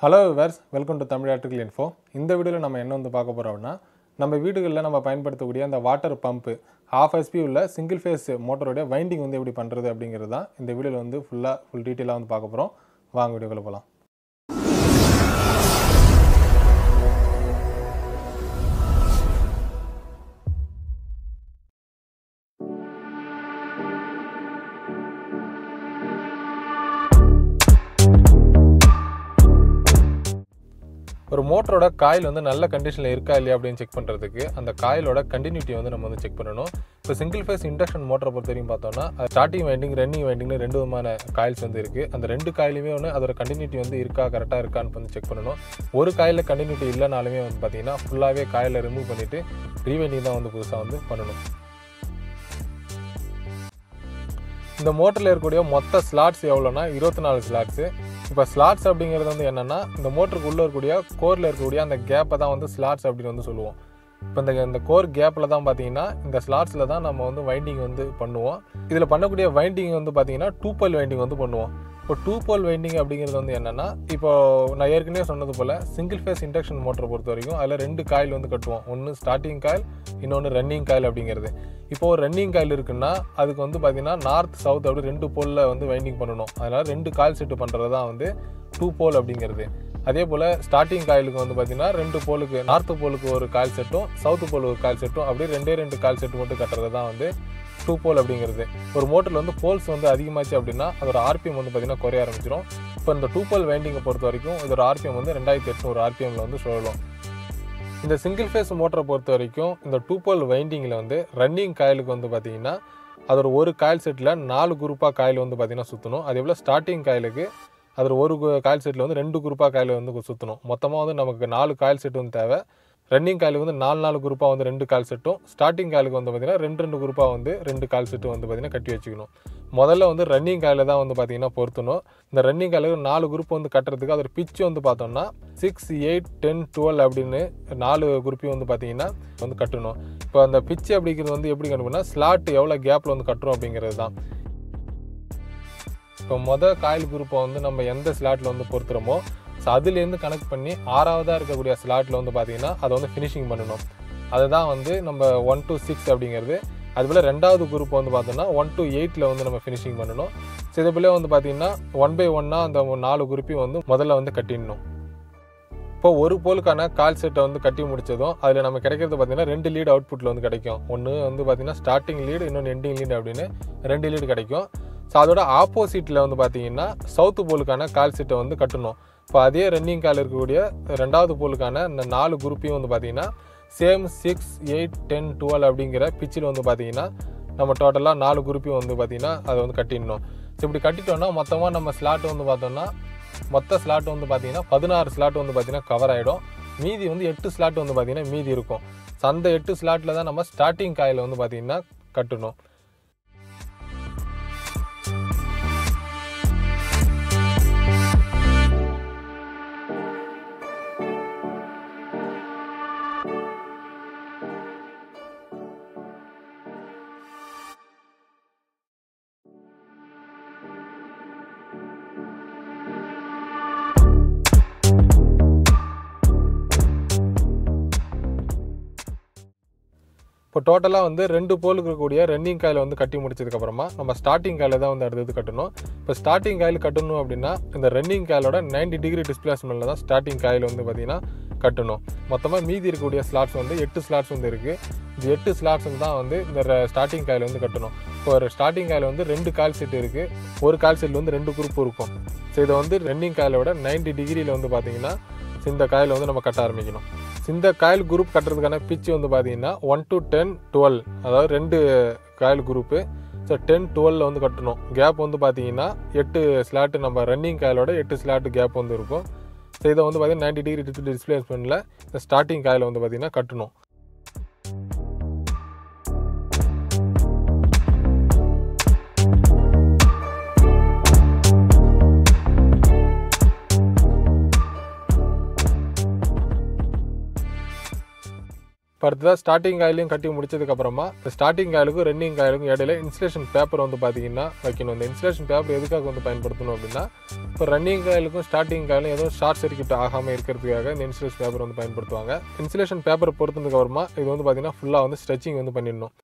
hello viewers welcome to Tamil article info இந்த வீடியோவில் நம்ம என்ன வந்து பார்க்க போகிறோம் அப்படின்னா நம்ம வீடுகளில் நம்ம பயன்படுத்தக்கூடிய அந்த வாட்டர் பம்ப்பு ஹாஃப் எஸ்பி உள்ள சிங்கிள் ஃபேஸ் மோட்டரோடைய வைண்டிங் வந்து எப்படி பண்ணுறது அப்படிங்கிறது தான் இந்த வீடியோவில் வந்து ஃபுல்லாக ஃபுல் டீட்டெயிலாக வந்து பார்க்க போகிறோம் வாங்க வீடியோக்குள்ள போகலாம் ஒரு மோட்டரோட காயில் வந்து நல்ல கண்டிஷனில் இருக்கா இல்லையா அப்படின்னு செக் பண்ணுறதுக்கு அந்த காயிலோட கண்டினியூட்டி வந்து நம்ம வந்து செக் பண்ணணும் இப்போ சிங்கிள் ஃபேஸ் இண்டக்ஷன் மோட்டரை பொறுத்த வரைக்கும் பார்த்தோம்னா ஸ்டார்டிங் வைண்டிங் ரன்னிங் வைண்டிங்னு ரெண்டு விதமான காயில்ஸ் வந்து இருக்குது அந்த ரெண்டு காயிலுமே ஒன்று அதோட கண்டினியூட்டி வந்து இருக்கா கரெக்டாக இருக்கான்னு வந்து செக் பண்ணணும் ஒரு காயில் கண்டினியூட்டி இல்லைனாலுமே வந்து பார்த்தீங்கன்னா ஃபுல்லாகவே காயில் ரிமூவ் பண்ணிவிட்டு ரீவைண்டிங் தான் வந்து புதுசாக வந்து பண்ணணும் இந்த மோட்டரில் இருக்கக்கூடிய மொத்த ஸ்லாட்ஸ் எவ்வளோனா இருபத்தி நாலு ஸ்லாட்ஸு இப்போ ஸ்லாட்ஸ் அப்படிங்கிறது வந்து என்னென்னா இந்த மோட்டருக்கு உள்ளே இருக்கக்கூடிய கோரில் இருக்கக்கூடிய அந்த கேப்பை தான் வந்து ஸ்லாட்ஸ் அப்படின்னு வந்து சொல்லுவோம் இப்போ இந்த இந்த கோர் கேப்பில் தான் பார்த்தீங்கன்னா இந்த ஸ்லாட்ஸில் தான் நம்ம வந்து வைண்டிங் வந்து பண்ணுவோம் இதில் பண்ணக்கூடிய வைண்டிங் வந்து பார்த்தீங்கன்னா டூ பல் வைண்டிங் வந்து பண்ணுவோம் இப்போ டூ போல் வைண்டிங் அப்படிங்கிறது வந்து என்னென்னா இப்போ நான் ஏற்கனவே சொன்னது போல் சிங்கிள் ஃபேஸ் இண்டக்ஷன் மோட்டரை பொறுத்த வரைக்கும் அதில் ரெண்டு காயில் வந்து கட்டுவோம் ஒன்று ஸ்டார்டிங் காயில் இன்னொன்று ரன்னிங் காயில் அப்படிங்கிறது இப்போ ஒரு ரன்னிங் காயில் இருக்குன்னா அதுக்கு வந்து பார்த்தீங்கன்னா நார்த் சவுத் அப்படி ரெண்டு போலில் வந்து வைண்டிங் பண்ணணும் அதனால் ரெண்டு கால் செட்டு பண்ணுறது தான் வந்து டூ போல் அப்படிங்கிறது அதே போல் ஸ்டார்டிங் காயிலுக்கு வந்து பார்த்தீங்கன்னா ரெண்டு போலுக்கு நார்த்து போலுக்கு ஒரு கால் செட்டும் சவுத்து போலுக்கு ஒரு கால் செட்டும் அப்படியே ரெண்டே ரெண்டு கால் செட்டு மட்டும் கட்டுறது தான் வந்து டூ போல் அப்படிங்கிறது ஒரு மோட்டரில் வந்து போல்ஸ் வந்து அதிகமாச்சு அப்படின்னா அதோட ஆர்பிஎம் வந்து பார்த்தீங்கன்னா குறைய ஆரம்பிச்சிடும் இப்போ இந்த டூ போல் வைண்டிங்கை பொறுத்த வரைக்கும் இதோட ஆர்பிஎம் வந்து ரெண்டாயிரத்தி எட்நூறு ஆர்பிஎம்ல வந்து சொல்லலாம் இந்த சிங்கிள் ஃபேஸ் மோட்டரை பொறுத்த வரைக்கும் இந்த டூ போல் வைண்டிங்கில் வந்து ரன்னிங் காயிலுக்கு வந்து பார்த்தீங்கன்னா அதோட ஒரு காயில் செட்டில் நாலு குரூப்பாக காயில் வந்து பார்த்தீங்கன்னா சுற்றணும் அதே போல் ஸ்டார்டிங் காயிலுக்கு அதில் ஒரு கு- காயில் செட்டில் வந்து ரெண்டு குரூப்பாக காயில் வந்து சுற்றணும் மொத்தமாக வந்து நமக்கு நாலு காயில் செட் வந்து தேவை ரன்னிங் காயிலுக்கு வந்து நாலு நாலு குரூப்பாக வந்து ரெண்டு கால் செட்டும் ஸ்டார்டிங் காயிலுக்கு வந்து பார்த்தீங்கன்னா ரெண்டு ரெண்டு குரூப்பாக வந்து ரெண்டு கால் செட்டு வந்து பார்த்தீங்கன்னா கட்டி வச்சுக்கணும் முதல்ல வந்து ரன்னிங் காயில் தான் வந்து பார்த்தீங்கன்னா பொருத்தணும் இந்த ரன்னிங் காயிலுக்கு நாலு குரூப் வந்து கட்டுறதுக்கு அதோட பிச் வந்து பார்த்தோம்னா சிக்ஸ் எயிட் டென் டுவெல் அப்படின்னு நாலு குரூப்பையும் வந்து பார்த்தீங்கன்னா வந்து கட்டணும் இப்போ அந்த பிச் அப்படிங்கிறது வந்து எப்படி கட்டணும்னா ஸ்லாட் எவ்வளோ கேப்பில் வந்து கட்டுறோம் அப்படிங்கிறது தான் இப்போ மொதல் காயில் குரூப்பை வந்து நம்ம எந்த ஸ்லாட்டில் வந்து பொறுத்துறோமோ ஸோ அதுலேருந்து கனெக்ட் பண்ணி ஆறாவதாக இருக்கக்கூடிய ஸ்லாட்டில் வந்து பார்த்தீங்கன்னா அதை வந்து ஃபினிஷிங் பண்ணணும் அதுதான் வந்து நம்ம ஒன் to சிக்ஸ் அப்படிங்கிறது அதுபோல் ரெண்டாவது குரூப் வந்து பார்த்தோம்னா ஒன் to எயிட்டில் வந்து நம்ம ஃபினிஷிங் பண்ணணும் ஸோ இது போல வந்து பார்த்தீங்கன்னா ஒன் பை ஒன்னாக அந்த நாலு குரூப்பையும் வந்து முதல்ல வந்து கட்டிடணும் இப்போ ஒரு போலுக்கான கால் செட்டை வந்து கட்டி முடிச்சதும் அதில் நம்ம கிடைக்கிறது பார்த்தீங்கன்னா ரெண்டு லீடு அவுட்புட்டில் வந்து கிடைக்கும் ஒன்று வந்து பார்த்தீங்கன்னா ஸ்டார்டிங் லீடு இன்னொன்று எண்டிங் லீடு அப்படின்னு ரெண்டு லீடு கிடைக்கும் ஸோ அதோட ஆப்போசிட்டில் வந்து பார்த்தீங்கன்னா சவுத்து போலுக்கான கால் செட்டை வந்து கட்டணும் இப்போ அதே ரன்னிங் கால் இருக்கக்கூடிய ரெண்டாவது போலுக்கான இந்த நாலு குரூப்பையும் வந்து பார்த்தீங்கன்னா same six eight ten twelve அப்படிங்கிற பிச்சில் வந்து பார்த்தீங்கன்னா நம்ம டோட்டலாக நாலு குரூப்பையும் வந்து பார்த்தீங்கன்னா அதை வந்து கட்டிடணும் ஸோ இப்படி கட்டிட்டோம்னா மொத்தமாக நம்ம ஸ்லாட் வந்து பார்த்தோம்னா மொத்த ஸ்லாட் வந்து பார்த்தீங்கன்னா பதினாறு ஸ்லாட் வந்து பார்த்தீங்கன்னா கவர் ஆகிடும் மீதி வந்து எட்டு ஸ்லாட் வந்து பார்த்தீங்கன்னா மீதி இருக்கும் ஸோ அந்த எட்டு ஸ்லாட்டில் தான் நம்ம ஸ்டார்டிங் காயில் வந்து பார்த்தீங்கன்னா கட்டணும் இப்போ டோட்டலாக வந்து ரெண்டு போலுக்கு இருக்கக்கூடிய ரன்னிங் காயில் வந்து கட்டி முடிச்சதுக்கப்புறமா நம்ம ஸ்டார்டிங் காயில் தான் வந்து அடுத்தது கட்டணும் இப்போ ஸ்டார்டிங் காயில் கட்டணும் அப்படின்னா இந்த ரன்னிங் காயிலோட 90 டிகிரி டிஸ்பிளேஸ்மெண்ட்டில் தான் ஸ்டார்டிங் காயில் வந்து பார்த்தீங்கன்னா கட்டணும் மொத்தமாக மீதி இருக்கக்கூடிய ஸ்லாட்ஸ் வந்து எட்டு ஸ்லாட்ஸ் வந்து இருக்குது இந்த எட்டு ஸ்லாட்ஸ் தான் வந்து இந்த ஸ்டார்டிங் காயில் வந்து கட்டணும் இப்போ ஒரு ஸ்டார்டிங் காயில் வந்து ரெண்டு கால் செட் இருக்குது ஒரு கால் செட்டில் வந்து ரெண்டு குரூப் இருக்கும் ஸோ இதை வந்து ரன்னிங் காயிலோட 90 டிகிரியில் வந்து பார்த்தீங்கன்னா இந்த காயில் வந்து நம்ம கட்ட ஆரம்பிக்கணும் இந்த காயில் குரூப் கட்டுறதுக்கான பிச் வந்து பார்த்தீங்கன்னா ஒன் to டென் டுவெல் அதாவது ரெண்டு காயில் குரூப்பு ஸோ டென் டுவெல்ல வந்து கட்டணும் கேப் வந்து பார்த்தீங்கன்னா எட்டு ஸ்லாட்டு நம்ம ரன்னிங் காயிலோட எட்டு ஸ்லாட்டு கேப் வந்து இருக்கும் ஸோ இதை வந்து பார்த்தீங்கன்னா 90 டிகிரி டிஸ்பிளேஸ்மெண்ட்டில் இந்த ஸ்டார்டிங் காயில் வந்து பார்த்தீங்கன்னா கட்டணும் இப்போ அடுத்ததாக ஸ்டார்டிங் காயிலையும் கட்டி முடிச்சதுக்கப்புறமா இந்த ஸ்டார்டிங் காயிலுக்கும் ரன்னிங் காயிலுக்கும் இடையில இன்சுலேஷன் பேப்பர் வந்து பார்த்தீங்கன்னா வைக்கணும் இந்த இன்சுலேஷன் பேப்பர் எதுக்காக வந்து பயன்படுத்தணும் அப்படின்னா இப்போ ரன்னிங் காயிலுக்கும் ஸ்டார்டிங் காயிலும் ஏதோ ஷார்ட் சர்க்கியூட் ஆகாமல் இருக்கிறதுக்காக இந்த இன்சுலேஷன் பேப்பர் வந்து பயன்படுத்துவாங்க இன்சுலேஷன் பேப்பர் பொறுத்ததுக்கு அப்புறமா இது வந்து பார்த்தீங்கன்னா ஃபுல்லாக வந்து ஸ்ட்ரெச்சிங் வந்து பண்ணிடணும்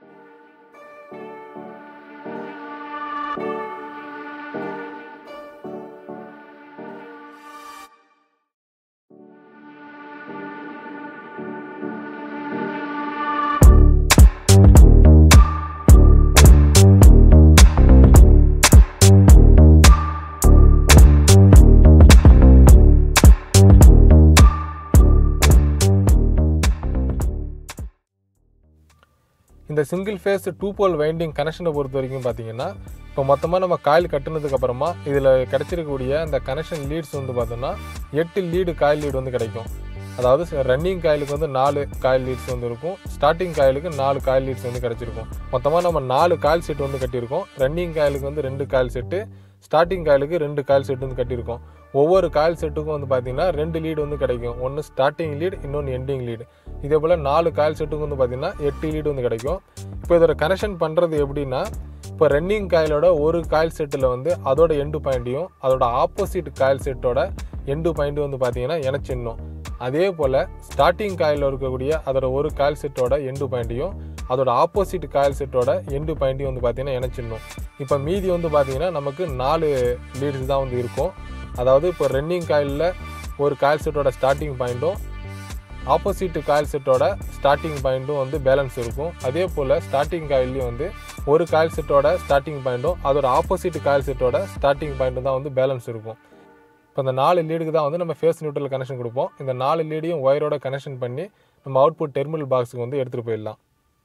இந்த single phase two pole winding கனெக்ஷனை பொறுத்த வரைக்கும் பார்த்தீங்கன்னா இப்போ மொத்தமாக நம்ம காயில் கட்டுனதுக்கு அப்புறமா இதில் கிடைச்சிருக்கக்கூடிய அந்த கனெக்ஷன் லீட்ஸ் வந்து பார்த்தோம்னா எட்டு லீடு காயில் லீடு வந்து கிடைக்கும் அதாவது ரன்னிங் காயிலுக்கு வந்து நாலு காயில் லீட்ஸ் வந்து இருக்கும் ஸ்டார்டிங் காயிலுக்கு நாலு காயில் லீட்ஸ் வந்து கிடைச்சிருக்கும் மொத்தமாக நம்ம நாலு காயில் செட் வந்து கட்டியிருக்கோம் ரன்னிங் காயிலுக்கு வந்து ரெண்டு காயில் செட்டு ஸ்டார்டிங் காயிலுக்கு ரெண்டு காயில் செட் வந்து கட்டியிருக்கோம் ஒவ்வொரு காயில் செட்டுக்கும் வந்து பார்த்தீங்கன்னா ரெண்டு லீடு வந்து கிடைக்கும் ஒன்று ஸ்டார்டிங் லீடு இன்னொன்று எண்டிங் லீடு இதே போல் நாலு காயில் செட்டுக்கு வந்து பார்த்தீங்கன்னா எட்டு லீடு வந்து கிடைக்கும் இப்போ இதோட கனெக்ஷன் பண்ணுறது எப்படின்னா இப்போ ரன்னிங் காயிலோட ஒரு காயில் செட்டில் வந்து அதோட எண்டு பாயிண்ட்டையும் அதோட ஆப்போசிட் காயில் செட்டோட எண்டு பாயிண்ட்டும் வந்து பார்த்தீங்கன்னா இணைச்சிடணும் அதே போல் ஸ்டார்டிங் காயில் இருக்கக்கூடிய அதோட ஒரு காயில் செட்டோட எண்டு பாயிண்ட்டையும் அதோட ஆப்போசிட் காயில் செட்டோட எண்டு பாயிண்ட்டையும் வந்து பார்த்தீங்கன்னா இணைச்சிடணும் இப்போ மீதி வந்து பார்த்தீங்கன்னா நமக்கு நாலு லீட்ஸ் தான் வந்து இருக்கும் அதாவது இப்போ ரன்னிங் காயிலில் ஒரு காயில் செட்டோட ஸ்டார்டிங் பாயிண்ட்டும் ஆப்போசிட் காயில் செட்டோட ஸ்டார்டிங் பாயிண்ட்டும் வந்து பேலன்ஸ் இருக்கும் அதே போல் ஸ்டார்டிங் காயிலையும் வந்து ஒரு காயில் செட்டோட ஸ்டார்டிங் பாயிண்ட்டும் அதோட ஆப்போசிட் காயில் செட்டோட ஸ்டார்டிங் பாயிண்ட்டும் தான் வந்து பேலன்ஸ் இருக்கும் இப்போ இந்த நாலு லீடுக்கு தான் வந்து நம்ம ஃபேஸ் நியூட்ரல் கனெக்ஷன் கொடுப்போம் இந்த நாலு லீடையும் ஒயரோட கனெக்ஷன் பண்ணி நம்ம அவுட்புட் டெர்மினல் பாக்ஸுக்கு வந்து எடுத்துகிட்டு போயிடலாம்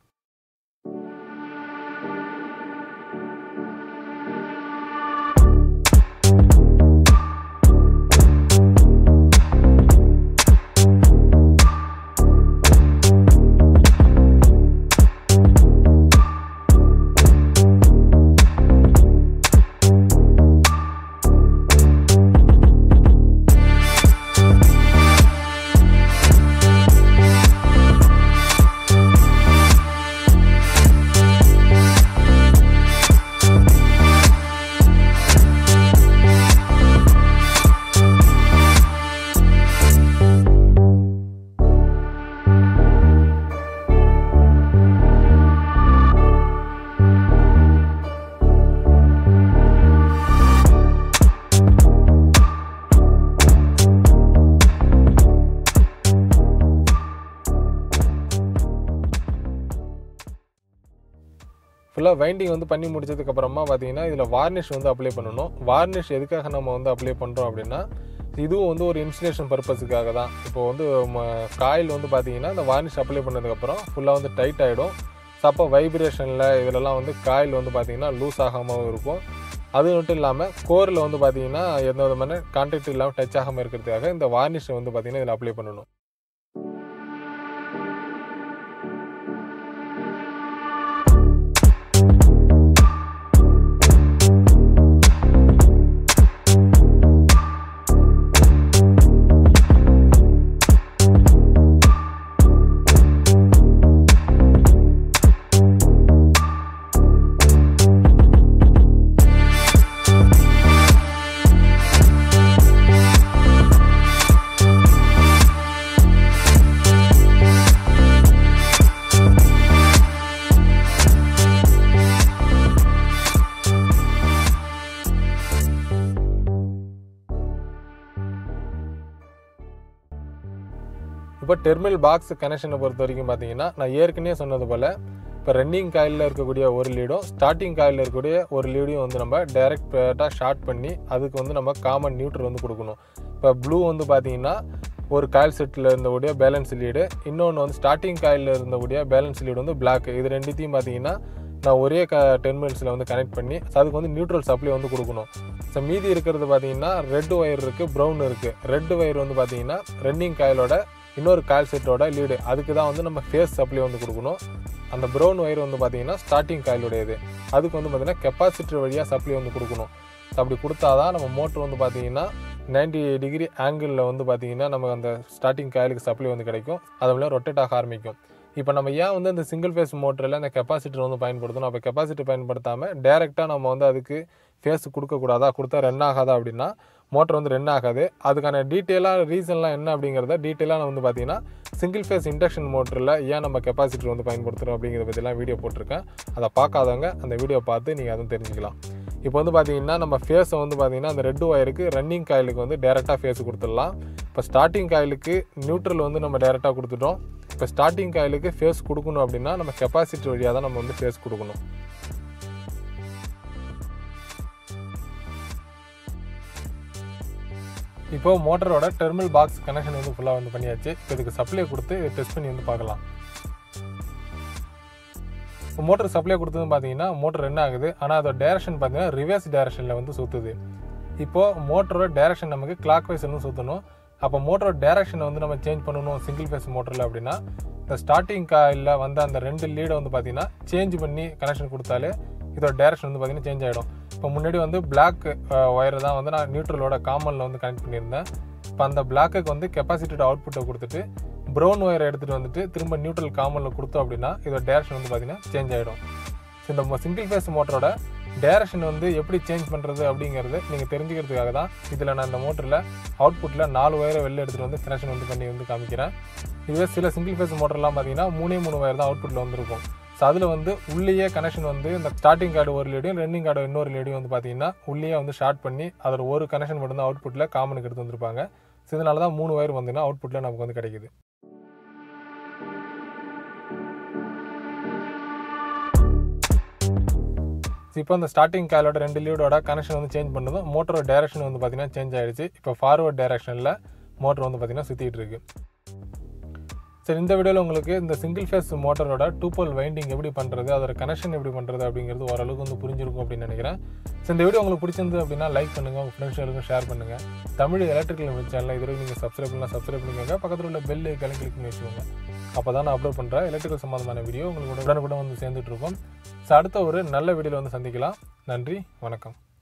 ஃபுல்லாக வைண்டிங் வந்து பண்ணி முடிச்சதுக்கப்புறமா பார்த்தீங்கன்னா இதில் வார்னிஷ் வந்து அப்ளை பண்ணணும் வார்னிஷ் எதுக்காக நம்ம வந்து அப்ளை பண்ணுறோம் அப்படின்னா இதுவும் வந்து ஒரு இன்சுலேஷன் பர்பஸுக்காக தான் இப்போ வந்து காயில் வந்து பார்த்தீங்கன்னா இந்த வார்னிஷ் அப்ளை பண்ணதுக்கப்புறம் ஃபுல்லாக வந்து டைட் ஆகிடும் ஸோ அப்போ வைப்ரேஷனில் இதிலலாம் வந்து காயில் வந்து பார்த்தீங்கன்னா லூஸ் ஆகாமவும் இருக்கும் அது மட்டும் இல்லாமல் கோரில் வந்து பார்த்தீங்கன்னா எந்த விதமான கான்டாக்ட் இல்லாமல் டச் ஆகாமல் இருக்கிறதுக்காக இந்த வார்னிஷை வந்து பார்த்தீங்கன்னா இதில் அப்ளை பண்ணணும் இப்போ டெர்மினல் பாக்ஸ் கனெக்ஷனை பொறுத்த வரைக்கும் பார்த்தீங்கன்னா நான் ஏற்கனவே சொன்னது போல் இப்போ ரன்னிங் காயிலில் இருக்கக்கூடிய ஒரு லீடும் ஸ்டார்டிங் காயிலில் இருக்கக்கூடிய ஒரு லீடையும் வந்து நம்ம டைரெக்டாக ஷார்ட் பண்ணி அதுக்கு வந்து நம்ம காமன் நியூட்ரல் வந்து கொடுக்கணும் இப்போ ப்ளூ வந்து பார்த்தீங்கன்னா ஒரு காயில் செட்டில் இருந்தக்கூடிய பேலன்ஸ் லீடு இன்னொன்று வந்து ஸ்டார்டிங் காயிலில் இருந்தக்கூடிய பேலன்ஸ் லீடு வந்து பிளாக் இது ரெண்டுத்தையும் பார்த்தீங்கன்னா நான் ஒரே க டெர்மினல்ஸில் வந்து கனெக்ட் பண்ணி so அதுக்கு வந்து நியூட்ரல் சப்ளை வந்து கொடுக்கணும் ஸோ மீதி இருக்கிறது பார்த்தீங்கன்னா ரெட் ஒயர் இருக்குது ப்ரௌன் இருக்குது ரெட் ஒயர் வந்து பார்த்தீங்கன்னா ரன்னிங் காயிலோட இன்னொரு காயில் செட்டோட லீடு அதுக்கு தான் வந்து நம்ம ஃபேஸ் சப்ளை வந்து கொடுக்கணும் அந்த ப்ரௌன் ஒயர் வந்து பார்த்தீங்கன்னா ஸ்டார்டிங் காயிலுடையது அதுக்கு வந்து பார்த்தீங்கன்னா கெப்பாசிட்டர் வழியாக சப்ளை வந்து கொடுக்கணும் So அப்படி கொடுத்தா தான் நம்ம மோட்ரு வந்து பார்த்தீங்கன்னா நைன்டி டிகிரி ஆங்கிளில் வந்து பார்த்தீங்கன்னா நமக்கு அந்த ஸ்டார்டிங் காயிலுக்கு சப்ளை வந்து கிடைக்கும் அதுல ரொட்டேட் ஆக ஆரம்பிக்கும் இப்போ நம்ம ஏன் வந்து அந்த சிங்கிள் ஃபேஸ் மோட்டரில் அந்த கெப்பாசிட்டர் வந்து பயன்படுத்தணும் அப்போ கெப்பாசிட்டி பயன்படுத்தாமல் டேரெக்டாக நம்ம வந்து அதுக்கு ஃபேஸ் கொடுக்கக்கூடாதா கொடுத்தா ரன் ஆகாதா அப்படின்னா மோட்டர் வந்து ரன் ஆகாது அதுக்கான டீட்டெயிலாக ரீசன்லாம் என்ன அப்படிங்கிறத டீட்டெயிலாக நான் வந்து பார்த்தீங்கன்னா சிங்கிள் ஃபேஸ் இண்டக்ஷன் மோட்டரில் ஏன் நம்ம கெப்பாசிட்டர் வந்து பயன்படுத்துகிறோம் அப்படிங்கிறத பற்றிலாம் வீடியோ போட்டிருக்கேன் அதை பார்க்காதவங்க அந்த வீடியோ பார்த்து நீங்கள் அதுவும் தெரிஞ்சுக்கலாம் இப்போ வந்து பார்த்தீங்கன்னா நம்ம ஃபேஸை வந்து பார்த்தீங்கன்னா அந்த ரெட் ஒயருக்கு ரன்னிங் காயிலுக்கு வந்து டேரெக்டாக ஃபேஸ் கொடுத்துடலாம் இப்போ ஸ்டார்டிங் காயிலுக்கு நியூட்ரல் வந்து நம்ம டேரெக்டாக கொடுத்துட்டோம் இப்போ ஸ்டார்டிங் காயிலுக்கு ஃபேஸ் கொடுக்கணும் அப்படின்னா நம்ம கெப்பாசிட்டி வழியாக தான் நம்ம வந்து ஃபேஸ் கொடுக்கணும் இப்போ மோட்டரோட டெர்மினல் பாக்ஸ் கனெக்ஷன் வந்து ஃபுல்லாக வந்து பண்ணியாச்சு இப்போ இதுக்கு சப்ளை கொடுத்து இதை டெஸ்ட் பண்ணி வந்து பார்க்கலாம் இப்போ மோட்டர் சப்ளை கொடுத்தது பார்த்தீங்கன்னா மோட்டர் என்ன ஆகுது ஆனால் அதோட டேரக்ஷன் பார்த்தீங்கன்னா ரிவர்ஸ் டேரக்ஷனில் வந்து சுற்றுது இப்போது மோட்டரோட டேரக்ஷன் நமக்கு கிளாக் வைஸ் வந்து சுற்றணும் அப்போ மோட்டரோட டேரக்ஷனை வந்து நம்ம சேஞ்ச் பண்ணணும் சிங்கிள் ஃபேஸ் மோட்டரில் அப்படின்னா இந்த ஸ்டார்டிங் காயில் வந்து அந்த ரெண்டு லீடை வந்து பார்த்தீங்கன்னா சேஞ்ச் பண்ணி கனெக்ஷன் கொடுத்தாலே இதோட டேரக்ஷன் வந்து பார்த்தீங்கன்னா சேஞ்ச் ஆகிடும் இப்போ முன்னாடி வந்து பிளாக் ஒயரை தான் வந்து நான் நியூட்ரலோட காமனில் வந்து கனெக்ட் பண்ணியிருந்தேன் இப்போ அந்த பிளாக்குக்கு வந்து கெப்பாசிட்டியோட அவுட்புட்டை கொடுத்துட்டு ப்ரௌன் ஒயரை எடுத்துகிட்டு வந்துட்டு திரும்ப நியூட்ரல் காமனில் கொடுத்தோம் அப்படின்னா இதோட டேரக்ஷன் வந்து பார்த்தீங்கன்னா சேஞ்ச் ஆகிடும் இந்த சிங்கிள் ஃபேஸ் மோட்டரோட டேரக்ஷன் வந்து எப்படி சேஞ்ச் பண்ணுறது அப்படிங்கிறது நீங்கள் தெரிஞ்சுக்கிறதுக்காக தான் இதில் நான் இந்த மோட்டரில் அவுட்புட்டில் நாலு ஒயரை வெளில எடுத்துகிட்டு வந்து கனெக்ஷன் வந்து பண்ணி வந்து காமிக்கிறேன் இதுவே சில சிங்கிள் ஃபேஸ் மோட்டர்லாம் பார்த்தீங்கன்னா மூணே மூணு ஒயர் தான் அவுட்புட்டில் வந்திருக்கும் ஸோ அதில் வந்து உள்ளேயே கனெக்ஷன் வந்து இந்த ஸ்டார்டிங் கார்டு ஒரு லேடியும் ரன்னிங் கார்டு இன்னொரு லேடியும் வந்து பார்த்தீங்கன்னா உள்ளேயே வந்து ஷார்ட் பண்ணி அதில் ஒரு கனெக்ஷன் மட்டும் தான் அவுட்புட்டில் காமனுக்கு எடுத்து வந்திருப்பாங்க ஸோ இதனால தான் மூணு ஒயர் வந்தீங்கன்னா அவுட்புட்டில் நமக்கு வந்து கிடைக்குது இப்போ இந்த ஸ்டார்டிங் காலோட ரெண்டு லீடோட கனெக்ஷன் வந்து சேஞ்ச் பண்ணதும் மோட்டரோட டேரக்ஷன் வந்து பார்த்தீங்கன்னா சேஞ்ச் ஆயிடுச்சு இப்போ ஃபார்வர்ட் டேரக்ஷனில் மோட்டர் வந்து பார்த்தீங்கன்னா சுற்றிட்டு இருக்கு சரி இந்த வீடியோவில் உங்களுக்கு இந்த சிங்கிள் ஃபேஸ் மோட்டரோட டூ போல் வைண்டிங் எப்படி பண்ணுறது அதோட கனெக்ஷன் எப்படி பண்ணுறது அப்படிங்கிறது ஓரளவுக்கு வந்து புரிஞ்சிருக்கும் அப்படின்னு நினைக்கிறேன் ஸோ இந்த வீடியோ உங்களுக்கு பிடிச்சிருந்து அப்படின்னா லைக் பண்ணுங்கள் உங்கள் ஃப்ரெண்ட்ஸ்களுக்கும் ஷேர் பண்ணுங்கள் தமிழ் எலக்ட்ரிக்கல் சேனலில் இதுவரை நீங்கள் சப்ஸ்கிரைப் பண்ணலாம் சப்ஸ்கிரைப் பண்ணிக்கோங்க பக்கத்தில் உள்ள பெல் கலி கிளிக் பண்ணி வச்சுக்கோங்க அப்போ தான் நான் அப்லோட் பண்ணுறேன் எலக்ட்ரிக்கல் சம்மந்தமான வீடியோ உங்களுக்கு உடனுக்குடன் வந்து சேர்ந்துட்டு இருக்கும் ஸோ அடுத்த ஒரு நல்ல வீடியோவில் வந்து சந்திக்கலாம் நன்றி வணக்கம்